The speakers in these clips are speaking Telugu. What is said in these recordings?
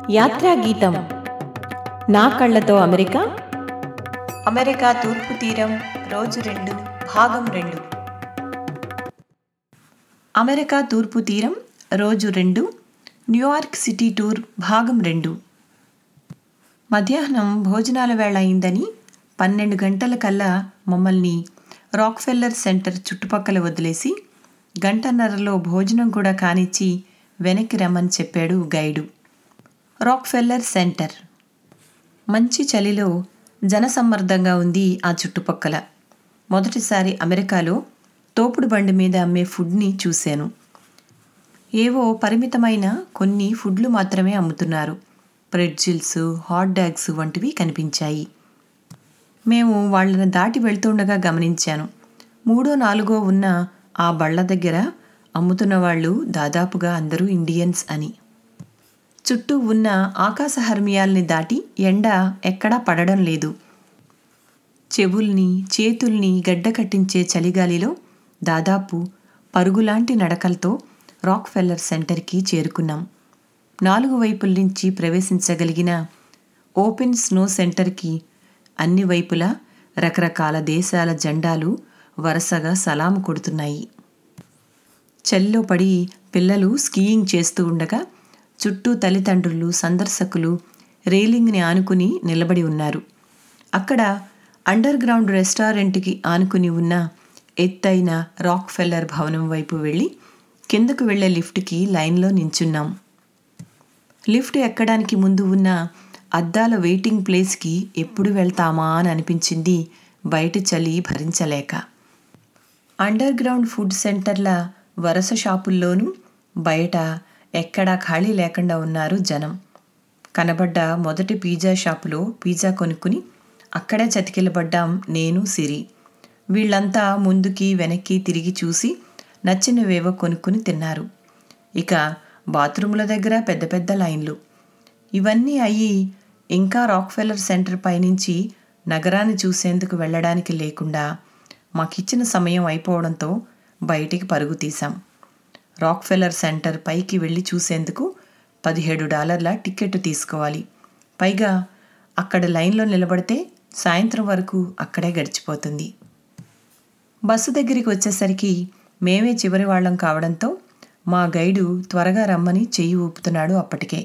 యాత్రా గీతం నా కళ్ళతో అమెరికా అమెరికా తూర్పు తీరం రోజు రెండు భాగం రెండు అమెరికా తూర్పు తీరం రోజు రెండు న్యూయార్క్ సిటీ టూర్ భాగం రెండు మధ్యాహ్నం భోజనాల వేళ అయిందని పన్నెండు గంటల కల్లా మమ్మల్ని రాక్ఫెల్లర్ సెంటర్ చుట్టుపక్కల వదిలేసి గంటన్నరలో భోజనం కూడా కానిచ్చి వెనక్కి రమ్మని చెప్పాడు గైడు రాక్ఫెల్లర్ సెంటర్ మంచి చలిలో జనసమ్మర్దంగా ఉంది ఆ చుట్టుపక్కల మొదటిసారి అమెరికాలో తోపుడు బండి మీద అమ్మే ఫుడ్ని చూశాను ఏవో పరిమితమైన కొన్ని ఫుడ్లు మాత్రమే అమ్ముతున్నారు ప్రెడ్జిల్స్ హాట్ డాగ్స్ వంటివి కనిపించాయి మేము వాళ్ళని దాటి వెళ్తుండగా గమనించాను మూడో నాలుగో ఉన్న ఆ బళ్ళ దగ్గర అమ్ముతున్న వాళ్ళు దాదాపుగా అందరూ ఇండియన్స్ అని చుట్టూ ఉన్న ఆకాశ హర్మియాల్ని దాటి ఎండ ఎక్కడా పడడం లేదు చెవుల్ని చేతుల్ని గడ్డ కట్టించే చలిగాలిలో దాదాపు పరుగులాంటి నడకలతో రాక్ఫెల్లర్ సెంటర్కి చేరుకున్నాం నాలుగు వైపుల నుంచి ప్రవేశించగలిగిన ఓపెన్ స్నో సెంటర్కి అన్ని వైపులా రకరకాల దేశాల జెండాలు వరుసగా సలాము కొడుతున్నాయి చలిలో పడి పిల్లలు స్కీయింగ్ చేస్తూ ఉండగా చుట్టూ తల్లిదండ్రులు సందర్శకులు రైలింగ్ని ఆనుకుని నిలబడి ఉన్నారు అక్కడ అండర్ గ్రౌండ్ రెస్టారెంట్కి ఆనుకుని ఉన్న ఎత్తైన రాక్ ఫెల్లర్ భవనం వైపు వెళ్ళి కిందకు వెళ్లే లిఫ్ట్కి లైన్లో నించున్నాం లిఫ్ట్ ఎక్కడానికి ముందు ఉన్న అద్దాల వెయిటింగ్ ప్లేస్కి ఎప్పుడు వెళ్తామా అని అనిపించింది బయట చలి భరించలేక అండర్ గ్రౌండ్ ఫుడ్ సెంటర్ల వరుస షాపుల్లోనూ బయట ఎక్కడా ఖాళీ లేకుండా ఉన్నారు జనం కనబడ్డ మొదటి పిజ్జా షాపులో పిజ్జా కొనుక్కుని అక్కడే చతికిలబడ్డాం నేను సిరి వీళ్ళంతా ముందుకి వెనక్కి తిరిగి చూసి నచ్చినవేవో కొనుక్కుని తిన్నారు ఇక బాత్రూముల దగ్గర పెద్ద పెద్ద లైన్లు ఇవన్నీ అయ్యి ఇంకా రాక్ఫెల్లర్ సెంటర్ పైనుంచి నగరాన్ని చూసేందుకు వెళ్ళడానికి లేకుండా మాకిచ్చిన సమయం అయిపోవడంతో బయటికి పరుగు తీశాం రాక్ఫెల్లర్ సెంటర్ పైకి వెళ్ళి చూసేందుకు పదిహేడు డాలర్ల టికెట్ తీసుకోవాలి పైగా అక్కడ లైన్లో నిలబడితే సాయంత్రం వరకు అక్కడే గడిచిపోతుంది బస్సు దగ్గరికి వచ్చేసరికి మేమే చివరి వాళ్ళం కావడంతో మా గైడు త్వరగా రమ్మని చెయ్యి ఊపుతున్నాడు అప్పటికే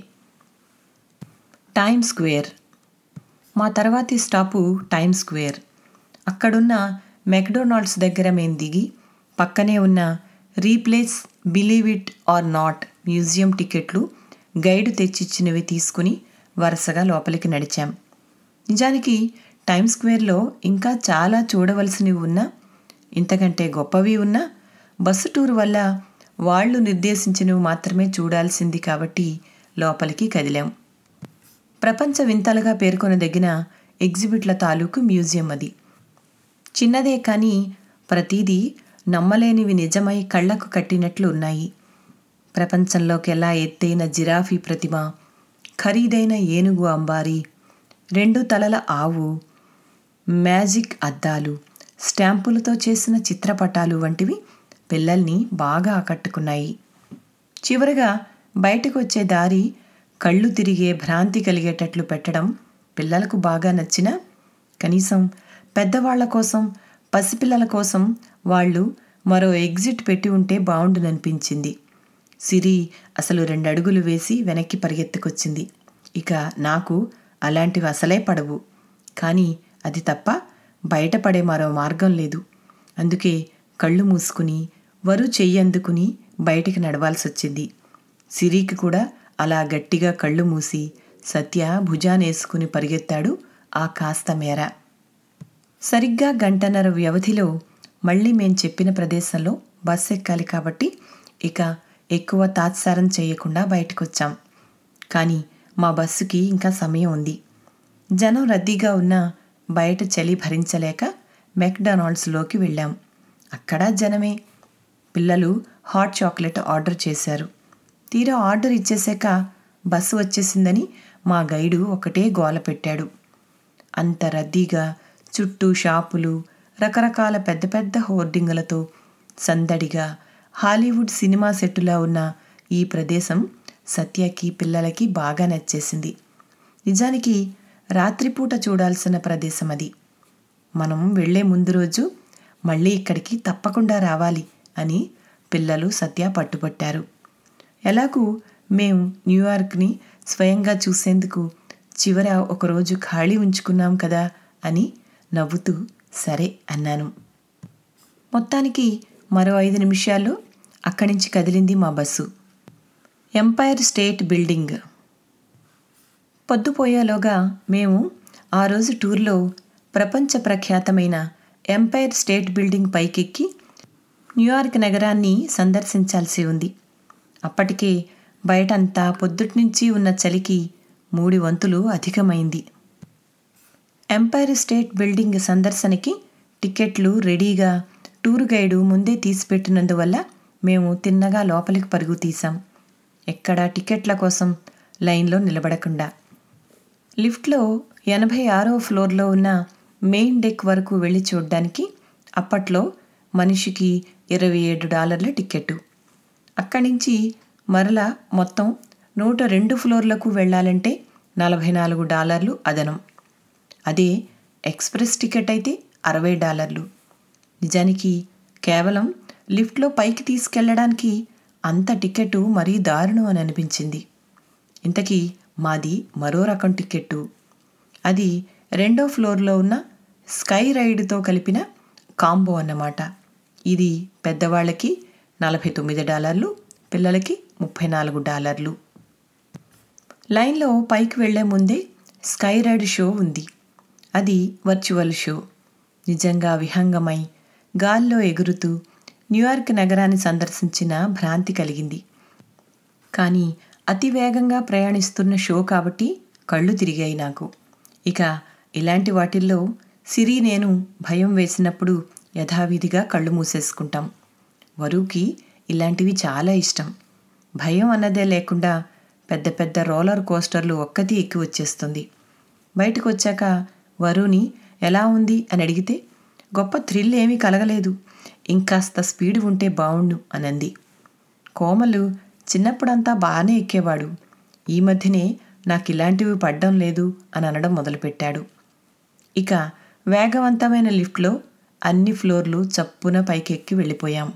టైమ్ స్క్వేర్ మా తర్వాతి స్టాపు టైమ్ స్క్వేర్ అక్కడున్న మెక్డొనాల్డ్స్ దగ్గర మేము దిగి పక్కనే ఉన్న Ripley's believe it or not museum టికెట్లు గైడ్ తెచ్చిచ్చినవి తీసుకుని వరుసగా లోపలికి నడిచాం నిజానికి టైమ్ స్క్వేర్లో ఇంకా చాలా చూడవలసినవి ఉన్నా ఇంతకంటే గొప్పవి ఉన్నా బస్సు టూర్ వల్ల వాళ్ళు నిర్దేశించినవి మాత్రమే చూడాల్సింది కాబట్టి లోపలికి కదిలాం ప్రపంచ వింతలుగా పేర్కొనదగిన ఎగ్జిబిట్ల తాలూకు మ్యూజియం అది చిన్నదే కానీ ప్రతిదీ నమ్మలేనివి నిజమై కళ్ళకు కట్టినట్లు ఉన్నాయి ప్రపంచంలోకెల్లా ఎత్తైన జిరాఫీ ప్రతిమ ఖరీదైన ఏనుగు అంబారి రెండు తలల ఆవు మ్యాజిక్ అద్దాలు స్టాంపులతో చేసిన చిత్రపటాలు వంటివి పిల్లల్ని బాగా ఆకట్టుకున్నాయి చివరగా బయటకు వచ్చే దారి కళ్ళు తిరిగే భ్రాంతి కలిగేటట్లు పెట్టడం పిల్లలకు బాగా నచ్చిన కనీసం పెద్దవాళ్ల కోసం పసిపిల్లల కోసం వాళ్ళు మరో ఎగ్జిట్ పెట్టి ఉంటే బాగుండుననిపించింది సిరి అసలు రెండు అడుగులు వేసి వెనక్కి పరిగెత్తుకొచ్చింది ఇక నాకు అలాంటివి అసలే పడవు కానీ అది తప్ప బయటపడే మరో మార్గం లేదు అందుకే కళ్ళు మూసుకుని వరు చెయ్యందుకుని బయటికి నడవాల్సి వచ్చింది సిరికి కూడా అలా గట్టిగా కళ్ళు మూసి సత్య భుజానేసుకుని పరిగెత్తాడు ఆ కాస్త మేర సరిగ్గా గంటన్నర వ్యవధిలో మళ్ళీ మేం చెప్పిన ప్రదేశంలో బస్ ఎక్కాలి కాబట్టి ఇక ఎక్కువ తాత్సారం చేయకుండా బయటకొచ్చాం కానీ మా బస్సుకి ఇంకా సమయం ఉంది జనం రద్దీగా ఉన్న బయట చలి భరించలేక మెక్డొనాల్డ్స్లోకి వెళ్ళాం అక్కడ జనమే పిల్లలు హాట్ చాక్లెట్ ఆర్డర్ చేశారు తీరా ఆర్డర్ ఇచ్చేసాక బస్సు వచ్చేసిందని మా గైడు ఒకటే గోల పెట్టాడు అంత రద్దీగా చుట్టూ షాపులు రకరకాల పెద్ద పెద్ద హోర్డింగులతో సందడిగా హాలీవుడ్ సినిమా సెట్టులా ఉన్న ఈ ప్రదేశం సత్యకి పిల్లలకి బాగా నచ్చేసింది నిజానికి రాత్రిపూట చూడాల్సిన ప్రదేశం అది మనం వెళ్ళే ముందు రోజు మళ్ళీ ఇక్కడికి తప్పకుండా రావాలి అని పిల్లలు సత్య పట్టుబట్టారు ఎలాగూ మేము న్యూయార్క్ని స్వయంగా చూసేందుకు చివర ఒకరోజు ఖాళీ ఉంచుకున్నాం కదా అని నవ్వుతూ సరే అన్నాను మొత్తానికి మరో ఐదు నిమిషాల్లో అక్కడి నుంచి కదిలింది మా బస్సు ఎంపైర్ స్టేట్ బిల్డింగ్ పొద్దుపోయేలోగా మేము ఆ రోజు టూర్లో ప్రపంచ ప్రఖ్యాతమైన ఎంపైర్ స్టేట్ బిల్డింగ్ పైకెక్కి న్యూయార్క్ నగరాన్ని సందర్శించాల్సి ఉంది అప్పటికే బయటంతా పొద్దుటి నుంచి ఉన్న చలికి మూడి వంతులు అధికమైంది ఎంపైర్ స్టేట్ బిల్డింగ్ సందర్శనకి టికెట్లు రెడీగా టూర్ గైడు ముందే తీసిపెట్టినందువల్ల మేము తిన్నగా లోపలికి పరుగు తీసాం ఎక్కడా టికెట్ల కోసం లైన్లో నిలబడకుండా లిఫ్ట్లో ఎనభై ఆరో ఫ్లోర్లో ఉన్న మెయిన్ డెక్ వరకు వెళ్ళి చూడడానికి అప్పట్లో మనిషికి ఇరవై ఏడు డాలర్ల టికెట్టు అక్కడి నుంచి మరలా మొత్తం నూట రెండు ఫ్లోర్లకు వెళ్ళాలంటే నలభై నాలుగు డాలర్లు అదనం అదే ఎక్స్ప్రెస్ టికెట్ అయితే అరవై డాలర్లు నిజానికి కేవలం లిఫ్ట్లో పైకి తీసుకెళ్ళడానికి అంత టికెట్టు మరీ దారుణం అని అనిపించింది ఇంతకీ మాది మరో రకం టికెట్టు అది రెండో ఫ్లోర్లో ఉన్న స్కై రైడ్తో కలిపిన కాంబో అన్నమాట ఇది పెద్దవాళ్ళకి నలభై తొమ్మిది డాలర్లు పిల్లలకి ముప్పై నాలుగు డాలర్లు లైన్లో పైకి వెళ్లే ముందే స్కై రైడ్ షో ఉంది అది వర్చువల్ షో నిజంగా విహంగమై గాల్లో ఎగురుతూ న్యూయార్క్ నగరాన్ని సందర్శించిన భ్రాంతి కలిగింది కానీ అతి వేగంగా ప్రయాణిస్తున్న షో కాబట్టి కళ్ళు తిరిగాయి నాకు ఇక ఇలాంటి వాటిల్లో సిరి నేను భయం వేసినప్పుడు యథావిధిగా కళ్ళు మూసేసుకుంటాం వరుకి ఇలాంటివి చాలా ఇష్టం భయం అన్నదే లేకుండా పెద్ద పెద్ద రోలర్ కోస్టర్లు ఒక్కటి ఎక్కి వచ్చేస్తుంది బయటకు వచ్చాక వరుని ఎలా ఉంది అని అడిగితే గొప్ప థ్రిల్ ఏమీ కలగలేదు ఇంకాస్త స్పీడ్ ఉంటే బావుండు అనంది కోమలు చిన్నప్పుడంతా బాగానే ఎక్కేవాడు ఈ మధ్యనే నాకు ఇలాంటివి పడ్డం లేదు అని అనడం మొదలుపెట్టాడు ఇక వేగవంతమైన లిఫ్ట్లో అన్ని ఫ్లోర్లు చప్పున పైకెక్కి వెళ్ళిపోయాం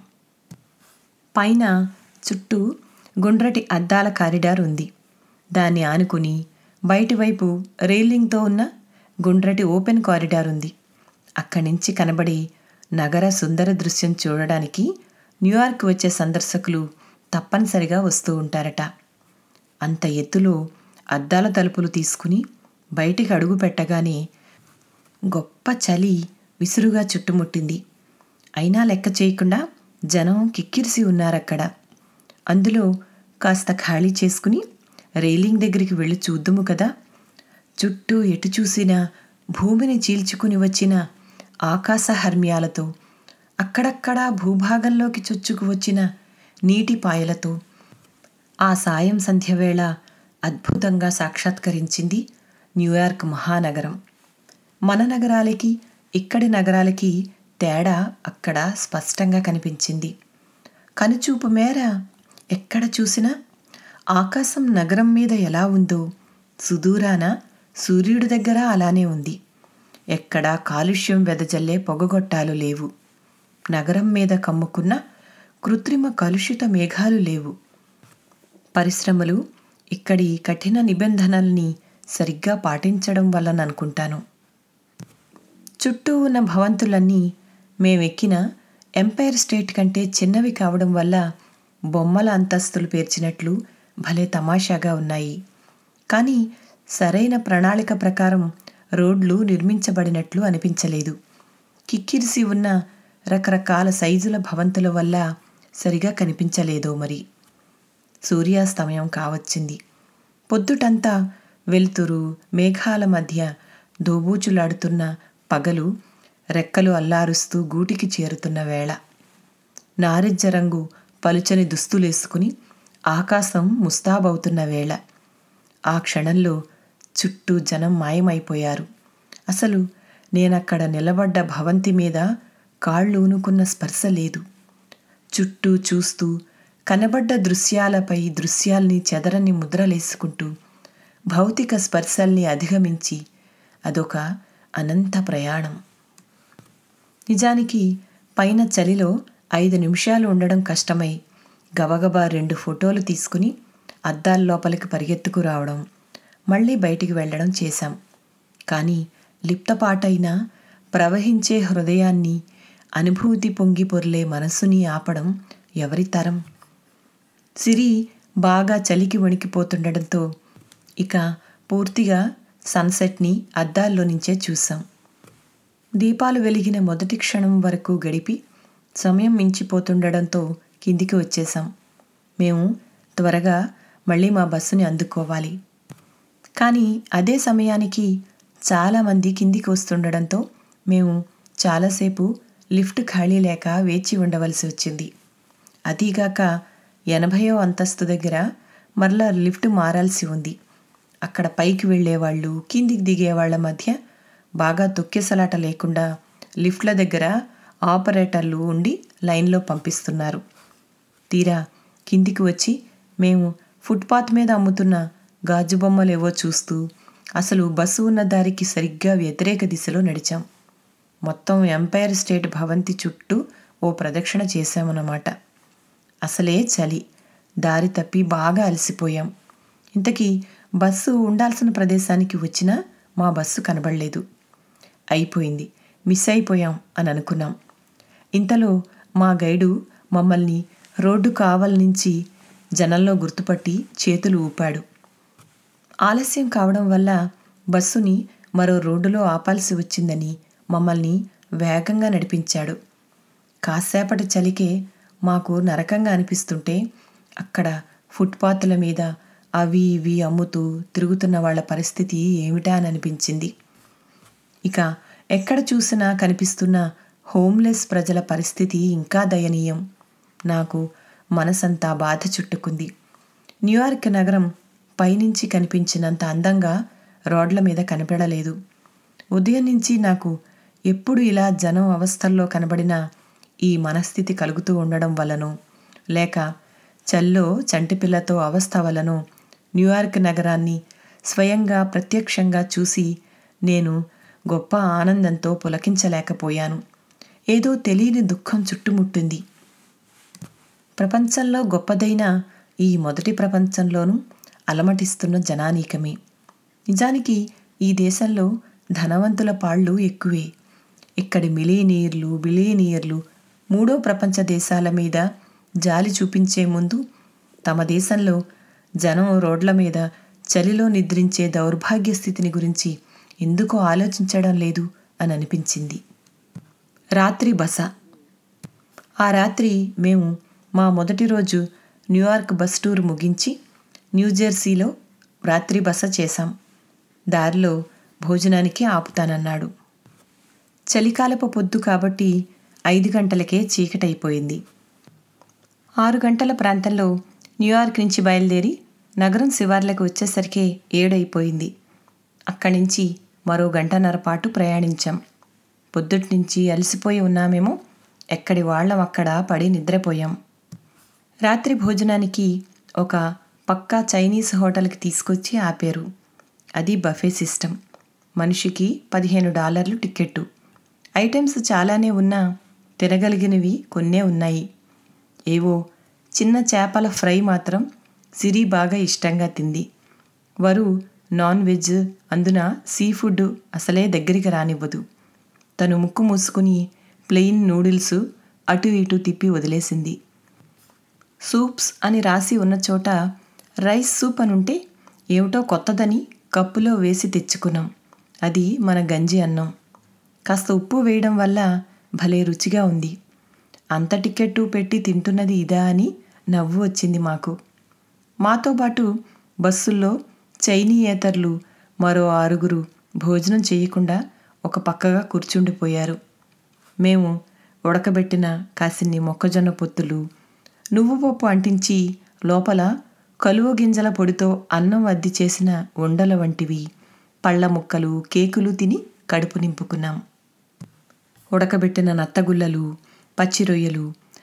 పైన చుట్టూ గుండ్రటి అద్దాల కారిడార్ ఉంది దాన్ని ఆనుకుని బయటి వైపు రైలింగ్తో ఉన్న గుండ్రటి ఓపెన్ కారిడార్ ఉంది అక్కడి నుంచి కనబడి నగర సుందర దృశ్యం చూడడానికి న్యూయార్క్ వచ్చే సందర్శకులు తప్పనిసరిగా వస్తూ ఉంటారట అంత ఎత్తులో అద్దాల తలుపులు తీసుకుని బయటికి అడుగు పెట్టగానే గొప్ప చలి విసురుగా చుట్టుముట్టింది అయినా లెక్క చేయకుండా జనం కిక్కిరిసి ఉన్నారక్కడ అందులో కాస్త ఖాళీ చేసుకుని రైలింగ్ దగ్గరికి వెళ్ళి చూద్దుము కదా చుట్టూ ఎటు చూసినా భూమిని చీల్చుకుని వచ్చిన ఆకాశ హర్మ్యాలతో అక్కడక్కడా భూభాగంలోకి చొచ్చుకు వచ్చిన నీటి పాయలతో ఆ సాయం సంధ్యవేళ అద్భుతంగా సాక్షాత్కరించింది న్యూయార్క్ మహానగరం మన నగరాలకి ఇక్కడి నగరాలకి తేడా అక్కడ స్పష్టంగా కనిపించింది కనుచూపు మేర ఎక్కడ చూసినా ఆకాశం నగరం మీద ఎలా ఉందో సుదూరాన సూర్యుడి దగ్గర అలానే ఉంది ఎక్కడా కాలుష్యం వెదజల్లే పొగగొట్టాలు లేవు నగరం మీద కమ్ముకున్న కృత్రిమ కలుషిత మేఘాలు లేవు పరిశ్రమలు ఇక్కడి కఠిన నిబంధనల్ని సరిగ్గా పాటించడం వలన అనుకుంటాను చుట్టూ ఉన్న భవంతులన్నీ మేమెక్కిన ఎంపైర్ స్టేట్ కంటే చిన్నవి కావడం వల్ల బొమ్మల అంతస్తులు పేర్చినట్లు భలే తమాషాగా ఉన్నాయి కానీ సరైన ప్రణాళిక ప్రకారం రోడ్లు నిర్మించబడినట్లు అనిపించలేదు కిక్కిరిసి ఉన్న రకరకాల సైజుల భవంతుల వల్ల సరిగా కనిపించలేదో మరి సూర్యాస్తమయం కావచ్చింది పొద్దుటంతా వెలుతురు మేఘాల మధ్య దోబూచులాడుతున్న పగలు రెక్కలు అల్లారుస్తూ గూటికి చేరుతున్న వేళ నారింజ రంగు పలుచని దుస్తులేసుకుని ఆకాశం ముస్తాబవుతున్న వేళ ఆ క్షణంలో చుట్టూ జనం మాయమైపోయారు అసలు నేనక్కడ నిలబడ్డ భవంతి మీద కాళ్ళు ఊనుకున్న స్పర్శ లేదు చుట్టూ చూస్తూ కనబడ్డ దృశ్యాలపై దృశ్యాల్ని చెదరని ముద్రలేసుకుంటూ భౌతిక స్పర్శల్ని అధిగమించి అదొక అనంత ప్రయాణం నిజానికి పైన చలిలో ఐదు నిమిషాలు ఉండడం కష్టమై గబగబా రెండు ఫోటోలు తీసుకుని అద్దాల లోపలికి పరిగెత్తుకు రావడం మళ్ళీ బయటికి వెళ్ళడం చేశాం కానీ లిప్తపాటైన ప్రవహించే హృదయాన్ని అనుభూతి పొంగి పొర్లే మనస్సుని ఆపడం ఎవరి తరం సిరి బాగా చలికి వణికిపోతుండడంతో ఇక పూర్తిగా సన్సెట్ని అద్దాల్లో నుంచే చూసాం దీపాలు వెలిగిన మొదటి క్షణం వరకు గడిపి సమయం మించిపోతుండడంతో కిందికి వచ్చేసాం మేము త్వరగా మళ్ళీ మా బస్సుని అందుకోవాలి కానీ అదే సమయానికి చాలామంది కిందికి వస్తుండడంతో మేము చాలాసేపు లిఫ్ట్ ఖాళీ లేక వేచి ఉండవలసి వచ్చింది అదీగాక ఎనభయో అంతస్తు దగ్గర మరలా లిఫ్ట్ మారాల్సి ఉంది అక్కడ పైకి వెళ్ళేవాళ్ళు కిందికి దిగేవాళ్ల మధ్య బాగా తొక్కేసలాట లేకుండా లిఫ్ట్ల దగ్గర ఆపరేటర్లు ఉండి లైన్లో పంపిస్తున్నారు తీరా కిందికి వచ్చి మేము ఫుట్పాత్ మీద అమ్ముతున్న గాజు బొమ్మలేవో చూస్తూ అసలు బస్సు ఉన్న దారికి సరిగ్గా వ్యతిరేక దిశలో నడిచాం మొత్తం ఎంపైర్ స్టేట్ భవంతి చుట్టూ ఓ ప్రదక్షిణ చేశామన్నమాట అసలే చలి దారి తప్పి బాగా అలసిపోయాం ఇంతకీ బస్సు ఉండాల్సిన ప్రదేశానికి వచ్చినా మా బస్సు కనబడలేదు అయిపోయింది మిస్ అయిపోయాం అని అనుకున్నాం ఇంతలో మా గైడు మమ్మల్ని రోడ్డు కావల నుంచి జనంలో గుర్తుపట్టి చేతులు ఊపాడు ఆలస్యం కావడం వల్ల బస్సుని మరో రోడ్డులో ఆపాల్సి వచ్చిందని మమ్మల్ని వేగంగా నడిపించాడు కాసేపటి చలికే మాకు నరకంగా అనిపిస్తుంటే అక్కడ ఫుట్పాత్ల మీద అవి ఇవి అమ్ముతూ తిరుగుతున్న వాళ్ళ పరిస్థితి ఏమిటా అని అనిపించింది ఇక ఎక్కడ చూసినా కనిపిస్తున్న హోమ్లెస్ ప్రజల పరిస్థితి ఇంకా దయనీయం నాకు మనసంతా బాధ చుట్టుకుంది న్యూయార్క్ నగరం పైనుంచి కనిపించినంత అందంగా రోడ్ల మీద కనపడలేదు ఉదయం నుంచి నాకు ఎప్పుడు ఇలా జనం అవస్థల్లో కనబడిన ఈ మనస్థితి కలుగుతూ ఉండడం వలనో లేక చల్లో చంటిపిల్లతో అవస్థ వలనో న్యూయార్క్ నగరాన్ని స్వయంగా ప్రత్యక్షంగా చూసి నేను గొప్ప ఆనందంతో పులకించలేకపోయాను ఏదో తెలియని దుఃఖం చుట్టుముట్టింది ప్రపంచంలో గొప్పదైన ఈ మొదటి ప్రపంచంలోనూ అలమటిస్తున్న జనానీకమే నిజానికి ఈ దేశంలో ధనవంతుల పాళ్ళు ఎక్కువే ఇక్కడి మిలీనీర్లు బిలీనీర్లు మూడో ప్రపంచ దేశాల మీద జాలి చూపించే ముందు తమ దేశంలో జనం రోడ్ల మీద చలిలో నిద్రించే దౌర్భాగ్య స్థితిని గురించి ఎందుకో ఆలోచించడం లేదు అని అనిపించింది రాత్రి బస ఆ రాత్రి మేము మా మొదటి రోజు న్యూయార్క్ బస్ టూర్ ముగించి న్యూజెర్సీలో రాత్రి బస చేశాం దారిలో భోజనానికి ఆపుతానన్నాడు చలికాలపు పొద్దు కాబట్టి ఐదు గంటలకే చీకటైపోయింది ఆరు గంటల ప్రాంతంలో న్యూయార్క్ నుంచి బయలుదేరి నగరం శివార్లకు వచ్చేసరికి ఏడైపోయింది అక్కడి నుంచి మరో గంటన్నర పాటు ప్రయాణించాం పొద్దుటి నుంచి అలసిపోయి ఉన్నామేమో ఎక్కడి వాళ్ళం అక్కడ పడి నిద్రపోయాం రాత్రి భోజనానికి ఒక పక్కా చైనీస్ హోటల్కి తీసుకొచ్చి ఆపారు అది బఫే సిస్టమ్ మనిషికి పదిహేను డాలర్లు టికెట్టు ఐటమ్స్ చాలానే ఉన్నా తినగలిగినవి కొన్నే ఉన్నాయి ఏవో చిన్న చేపల ఫ్రై మాత్రం సిరి బాగా ఇష్టంగా తింది వరు నాన్ వెజ్ అందున సీ ఫుడ్ అసలే దగ్గరికి రానివ్వదు తను ముక్కు మూసుకుని ప్లెయిన్ నూడిల్స్ అటు ఇటు తిప్పి వదిలేసింది సూప్స్ అని రాసి ఉన్న చోట రైస్ సూప్ అనుంటే ఏమిటో కొత్తదని కప్పులో వేసి తెచ్చుకున్నాం అది మన గంజి అన్నం కాస్త ఉప్పు వేయడం వల్ల భలే రుచిగా ఉంది అంత టికెట్టు పెట్టి తింటున్నది ఇదా అని నవ్వు వచ్చింది మాకు మాతో పాటు బస్సుల్లో చైనీయేతరులు మరో ఆరుగురు భోజనం చేయకుండా ఒక పక్కగా కూర్చుండిపోయారు మేము ఉడకబెట్టిన కాసిన్ని మొక్కజొన్న పొత్తులు నువ్వు పప్పు అంటించి లోపల కలువ గింజల పొడితో అన్నం అద్ది చేసిన ఉండల వంటివి పళ్ళ ముక్కలు కేకులు తిని కడుపు నింపుకున్నాం ఉడకబెట్టిన నత్తగుల్లలు పచ్చి రొయ్యలు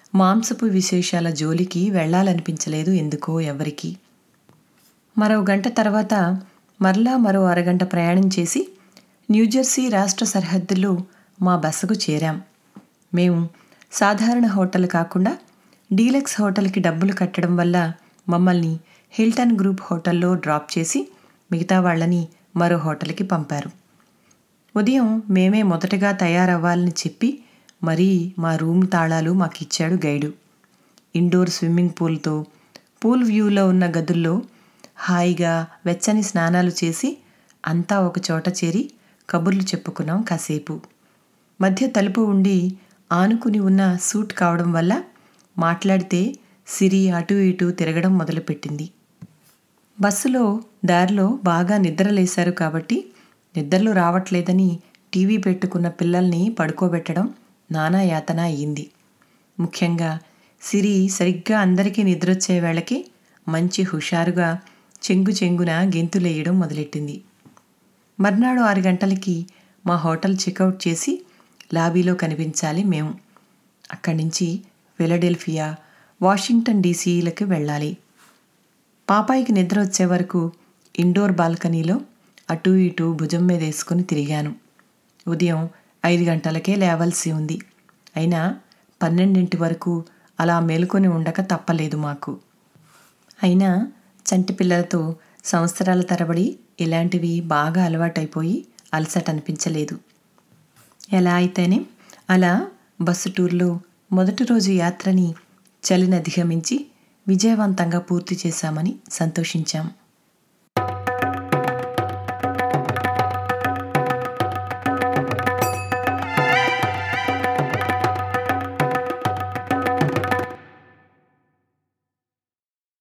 మాంసపు విశేషాల జోలికి వెళ్ళాలనిపించలేదు ఎందుకో ఎవరికి మరో గంట తర్వాత మరలా మరో అరగంట ప్రయాణం చేసి న్యూజెర్సీ రాష్ట్ర సరిహద్దుల్లో మా బసకు చేరాం మేము సాధారణ హోటల్ కాకుండా డీలక్స్ హోటల్కి డబ్బులు కట్టడం వల్ల మమ్మల్ని హిల్టన్ గ్రూప్ హోటల్లో డ్రాప్ చేసి మిగతా వాళ్ళని మరో హోటల్కి పంపారు ఉదయం మేమే మొదటగా తయారవ్వాలని చెప్పి మరీ మా రూమ్ తాళాలు మాకిచ్చాడు గైడు ఇండోర్ స్విమ్మింగ్ పూల్తో పూల్ వ్యూలో ఉన్న గదుల్లో హాయిగా వెచ్చని స్నానాలు చేసి అంతా ఒక చోట చేరి కబుర్లు చెప్పుకున్నాం కాసేపు మధ్య తలుపు ఉండి ఆనుకుని ఉన్న సూట్ కావడం వల్ల మాట్లాడితే సిరి అటు ఇటు తిరగడం మొదలుపెట్టింది బస్సులో దారిలో బాగా నిద్రలేశారు కాబట్టి నిద్రలు రావట్లేదని టీవీ పెట్టుకున్న పిల్లల్ని పడుకోబెట్టడం నానా యాతన అయ్యింది ముఖ్యంగా సిరి సరిగ్గా అందరికీ నిద్రొచ్చే వేళకి మంచి హుషారుగా చెంగు చెంగున గెంతులేయడం మొదలెట్టింది మర్నాడు ఆరు గంటలకి మా హోటల్ చెక్అవుట్ చేసి లాబీలో కనిపించాలి మేము అక్కడి నుంచి ఫిలడెల్ఫియా వాషింగ్టన్ డీసీలకు వెళ్ళాలి పాపాయికి నిద్ర వచ్చే వరకు ఇండోర్ బాల్కనీలో అటు ఇటు భుజం మీద వేసుకుని తిరిగాను ఉదయం ఐదు గంటలకే లేవలసి ఉంది అయినా పన్నెండింటి వరకు అలా మేలుకొని ఉండక తప్పలేదు మాకు అయినా చంటి పిల్లలతో సంవత్సరాల తరబడి ఇలాంటివి బాగా అలవాటైపోయి అలసట అనిపించలేదు ఎలా అయితేనే అలా బస్సు టూర్లో మొదటి రోజు యాత్రని చలిని అధిగమించి విజయవంతంగా పూర్తి చేశామని సంతోషించాం